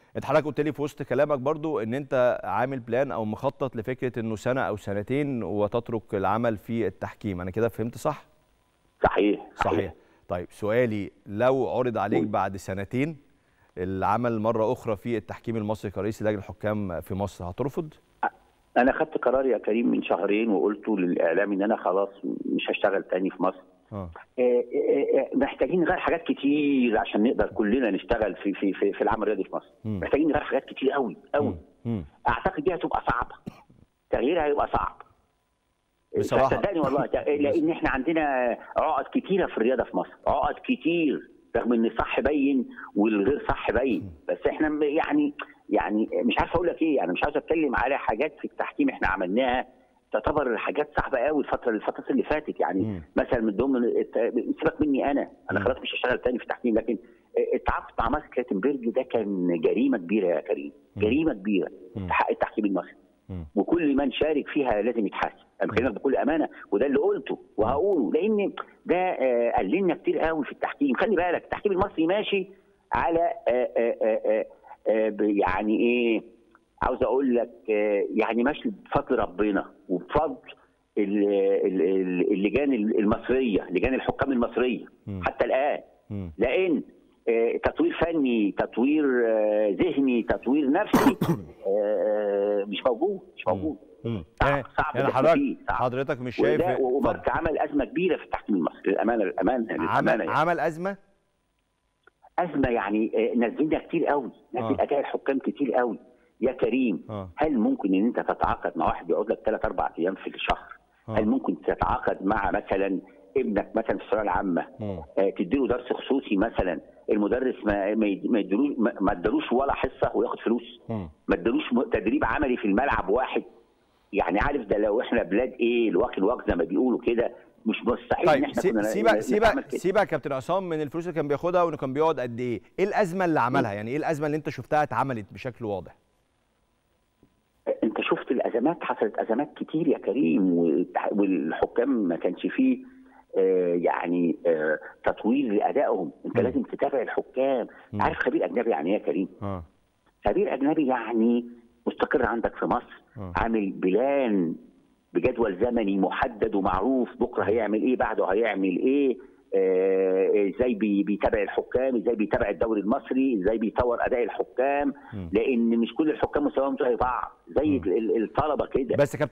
انت حضرتك قلت لي في وسط كلامك برضو ان انت عامل بلان او مخطط لفكره انه سنه او سنتين وتترك العمل في التحكيم انا كده فهمت صح صحيح صحيح طيب سؤالي لو عرض عليك بعد سنتين العمل مره اخرى في التحكيم المصري كرئيس لجنه الحكام في مصر هترفض انا خدت قرار يا كريم من شهرين وقلته للاعلام ان انا خلاص مش هشتغل تاني في مصر اه آه، آه، آه، محتاجين نغير حاجات كتير عشان نقدر كلنا نشتغل في في في, في العمل الرياضي في مصر مم. محتاجين نغير حاجات كتير قوي قوي مم. اعتقد دي هتبقى صعبه تغييرها هيبقى صعب بصراحة. صدقني والله لان احنا عندنا عقد كتيره في الرياضه في مصر عقد كتير رغم ان الصح باين والغير صح باين بس احنا م- يعني يعني مش عارف اقول لك ايه يعني مش عاوز اتكلم على حاجات في التحكيم احنا عملناها تعتبر حاجات صعبه قوي الفتره الفتره اللي فاتت يعني مم. مثلا من ضمن الت- سيبك مني انا انا مم. خلاص مش هشتغل تاني في التحكيم لكن التعاقد مع ماسك كلاتنبرج ده كان جريمه كبيره يا كريم جريمه كبيره مم. في حق التحكيم المصري مم. وكل من شارك فيها لازم يتحاسب انا بكلمك بكل امانه وده اللي قلته وهقوله لان ده آه، قال لنا كتير قوي في التحكيم خلي بالك التحكيم المصري ماشي على آه، آه، آه، آه، آه، ب- يعني ايه عاوز اقول لك آه، يعني ماشي بفضل ربنا وبفضل ال- ال- ال- اللجان المصريه لجان الحكام المصريه مم. حتى الان مم. لان آه، تطوير فني تطوير آه، ذهني تطوير نفسي آه، مش موجود مش موجود مم. صعب- يعني صعب يعني ده حضرتك كتير، صعب. حضرتك مش شايف وده اتفضل. ومارك عمل ازمه كبيره في التحكيم المصري للامانه للامانه للامانه عمل يعني. عمل ازمه ازمه يعني آه، نزلنا كتير قوي نزل آه. اداء الحكام كتير قوي يا كريم اه هل ممكن ان انت تتعاقد مع واحد يقعد لك ثلاث اربع ايام في الشهر آه. هل ممكن تتعاقد مع مثلا ابنك مثلا في الثانويه العامه مم. آه، تديله درس خصوصي مثلا المدرس ما ما يد- ما يديلوش ما ما ادالوش ولا حصه وياخد فلوس مم. ما ادالوش م- تدريب عملي في الملعب واحد يعني عارف ده لو احنا بلاد ايه الواكل واك زي ما بيقولوا كده مش مستحيل ان طيب احنا سي- كنا سيبك ن- سيبك نعمل كده. سيبك يا كابتن عصام من الفلوس اللي كان بياخدها وانه كان بيقعد قد ايه؟ ايه الازمه اللي عملها؟ يعني ايه الازمه اللي انت شفتها اتعملت بشكل واضح؟ انت شفت الازمات حصلت ازمات كتير يا كريم والتح- والحكام ما كانش فيه آه، يعني آه، تطوير لادائهم انت مم. لازم تتابع الحكام مم. عارف خبير اجنبي يعني ايه يا كريم اه خبير اجنبي يعني مستقر عندك في مصر آه. عامل بلان بجدول زمني محدد ومعروف بكره هيعمل ايه بعده هيعمل ايه آه، ازاي بي- بيتابع الحكام ازاي بيتابع الدوري المصري ازاي بيطور اداء الحكام مم. لان مش كل الحكام مستواهم زي بعض زي مم. ال- ال- الطلبه كده بس يا كابتن